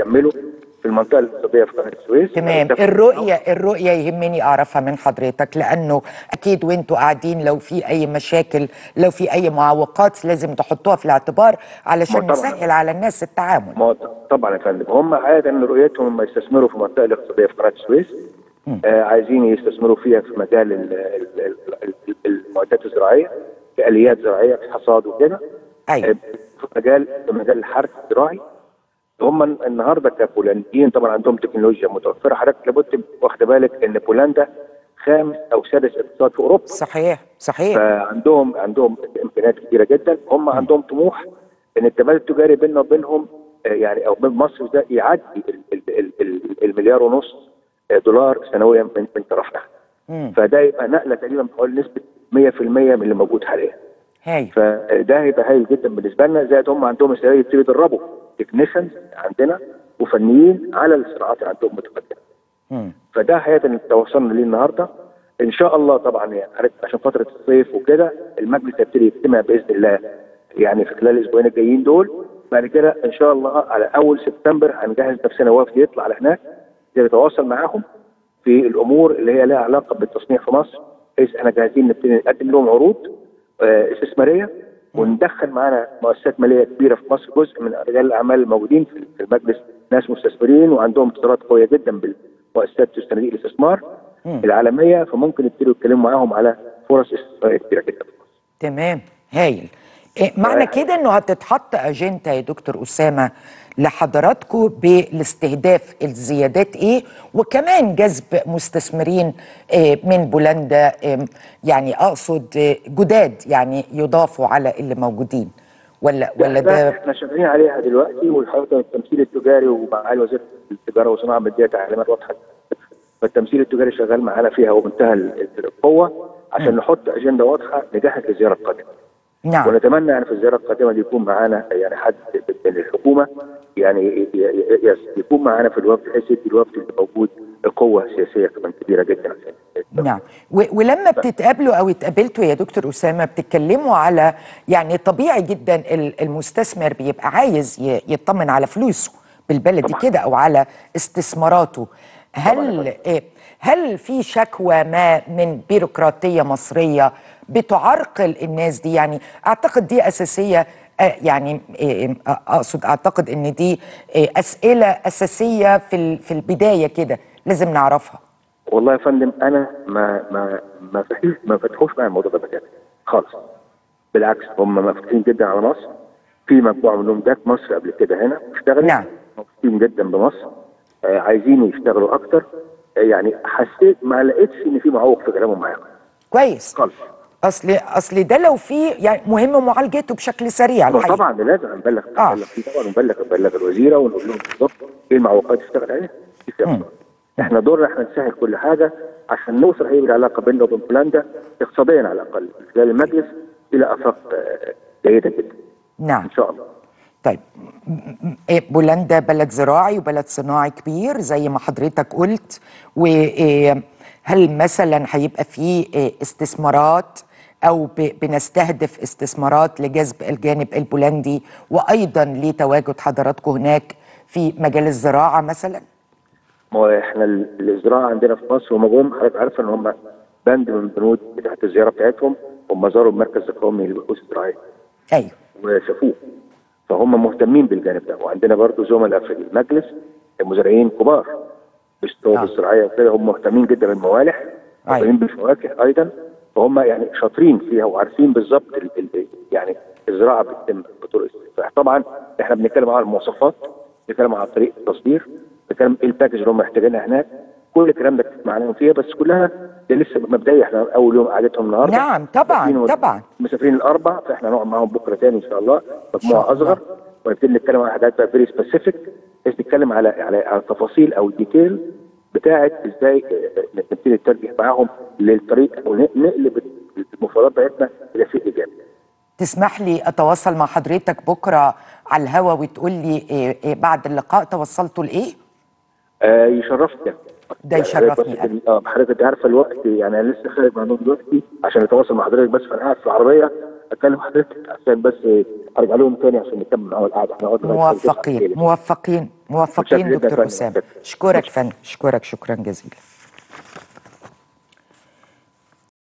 يكملوا في المنطقه الاقتصاديه في قناه السويس تمام هيتفقوا الرؤية الرؤية يهمني أعرفها من حضرتك لأنه أكيد وانتوا قاعدين لو في أي مشاكل لو في أي معوقات لازم تحطوها في الاعتبار علشان ما طبعاً. نسهل على الناس التعامل ما هو طبعا يا فندم هم عاده رؤيتهم هم يستثمروا في المنطقه الاقتصاديه في قناه السويس آه عايزين يستثمروا فيها في مجال ال- ال- ال- ال- المعدات الزراعيه كاليات زراعيه في حصاد وكده أيوة. آه، في مجال في مجال الحرث الزراعي هم النهارده كبولنديين طبعا عندهم تكنولوجيا متوفره حضرتك لابد واخد بالك ان بولندا خامس او سادس اقتصاد في اوروبا صحيح صحيح فعندهم عندهم امكانيات كبيره جدا هم عندهم طموح ان التبادل التجاري بيننا وبينهم آه، يعني او بين مصر ده يعدي ال- ال- ال- ال- المليار ونص آه، دولار سنويا من من طرفنا مم. فده يبقى نقله تقريبا بحوالي نسبه 100% من اللي موجود حاليا هاي فده هيبقى هايل جدا بالنسبه لنا زائد هم عندهم استعداد يبتدوا يدربوا تكنيشنز عندنا وفنيين على الصناعات اللي عندهم متقدمه مم. فده حقيقه اللي توصلنا ليه النهارده ان شاء الله طبعا يعني عارف عشان فتره الصيف وكده المجلس هيبتدي يجتمع باذن الله يعني في خلال الاسبوعين الجايين دول بعد كده ان شاء الله على اول سبتمبر هنجهز نفسنا وفد يطلع على هناك يتواصل معاهم في الامور اللي هي لها علاقه بالتصنيع في مصر بحيث احنا جاهزين نبتدي نقدم لهم عروض آه، استثماريه وندخل معانا مؤسسات ماليه كبيره في مصر جزء من رجال الاعمال الموجودين في في المجلس ناس مستثمرين وعندهم اتصالات قويه جدا بالمؤسسات صناديق الاستثمار العالميه فممكن يبتدوا يتكلموا معاهم على فرص استثماريه كبيره جدا في مصر. تمام هايل إيه معنى آه. كده انه هتتحط اجنده يا دكتور اسامه لحضراتكم بالاستهداف الزيادات ايه وكمان جذب مستثمرين إيه من بولندا إيه يعني اقصد إيه جداد يعني يضافوا على اللي موجودين ولا ولا لا، ده احنا شغالين عليها دلوقتي والحقيقه التمثيل التجاري ومعالي وزير التجاره والصناعه مديه تعليمات واضحه فالتمثيل التجاري شغال معانا فيها وبمنتهى ال- القوه عشان نحط اجنده واضحه نجهز للزياره القادمه نعم ونتمنى يعني في الزياره القادمه دي يكون معانا يعني حد من الحكومه يعني ي- ي- ي- يكون معانا في الوفد بحيث يدي الوفد اللي موجود قوه سياسيه كمان كبيره جدا عشان نعم و- ولما بتتقابلوا او اتقابلتوا يا دكتور اسامه بتتكلموا على يعني طبيعي جدا ال- المستثمر بيبقى عايز ي- يطمن على فلوسه بالبلدي طبعاً. كده او على استثماراته هل إيه هل في شكوى ما من بيروقراطيه مصريه بتعرقل الناس دي يعني اعتقد دي اساسيه آه، يعني إيه، آه، اقصد اعتقد ان دي إيه، اسئله اساسيه في ال- في البدايه كده لازم نعرفها والله يا فندم انا ما ما ما فتحوش ما فتحوش معايا الموضوع ده بجد خالص بالعكس هم مفتوحين جدا على مصر في مجموعه منهم جات مصر قبل كده هنا اشتغلت نعم. مبسوطين جدا بمصر آه عايزين يشتغلوا اكتر آه يعني حسيت ما لقيتش ان في معوق في كلامهم معايا كويس خالص اصل اصل ده لو في يعني مهم معالجته بشكل سريع ما الحقيقه طبعا ده لازم نبلغ آه. نبلغ فيه طبعا نبلغ نبلغ الوزيره ونقول لهم بالظبط ايه المعوقات اللي اشتغل عليها في سياسة. احنا دورنا احنا نسهل كل حاجه عشان نوصل هي العلاقه بيننا وبين بولندا اقتصاديا على الاقل من خلال المجلس الى افاق آه، جيده جدا نعم ان شاء الله طيب م- م- إيه، بولندا بلد زراعي وبلد صناعي كبير زي ما حضرتك قلت وهل مثلا هيبقى فيه إيه، استثمارات او ب- بنستهدف استثمارات لجذب الجانب البولندي وايضا لتواجد حضراتكم هناك في مجال الزراعه مثلا ما هو احنا ال- الزراعه عندنا في مصر هم جم حضرتك عارفه ان هم بند من البنود بتاعت الزياره بتاعتهم هم زاروا المركز القومي للبحوث الزراعيه ايوه وشافوه فهم مهتمين بالجانب ده وعندنا برضو زملاء في المجلس مزارعين كبار بالصوب آه. الزراعيه وكده هم مهتمين جدا بالموالح أيوة. مهتمين بالفواكه ايضا فهم يعني شاطرين فيها وعارفين بالظبط ال- ال- يعني الزراعه بتتم بطرق ازاي طبعا احنا بنتكلم على المواصفات بنتكلم على طريقه التصدير بنتكلم ايه الباكج اللي هم محتاجينها هناك كل الكلام ده بتسمع فيها بس كلها ده لسه مبدئي احنا اول يوم قعدتهم النهارده نعم، طبعاً، مسافرين- طبعاً. مسافرين الاربع فاحنا هنقعد معاهم بكره تاني ان شاء الله شاء مجموعه الله. اصغر ونبتدي نتكلم على حاجات بقى فيري سبيسيفيك بحيث نتكلم على على على التفاصيل او الديتيل بتاعه ازاي آه، آه، نبتدي نتوجه معاهم للطريق ونقلب المفاوضات بتاعتنا الى شيء ايجابي. تسمح لي اتواصل مع حضرتك بكره على الهوا وتقول لي إيه إيه بعد اللقاء توصلتوا لايه آه يشرفني ده يعني يشرفني حضرتك أنا. بس- اه حضرتك انت عارفه الوقت يعني انا لسه خارج مع النوم دلوقتي عشان اتواصل مع حضرتك بس فانا قاعد في العربيه اكلم حضرتك عشان بس ارجع لهم تاني عشان نكمل معاهم القعده احنا قعدنا بقى موفقين موفقين موفقين متشكر جدا يا دكتور فندم. اسامه متشكر. اشكرك فندم اشكرك شكرا جزيلا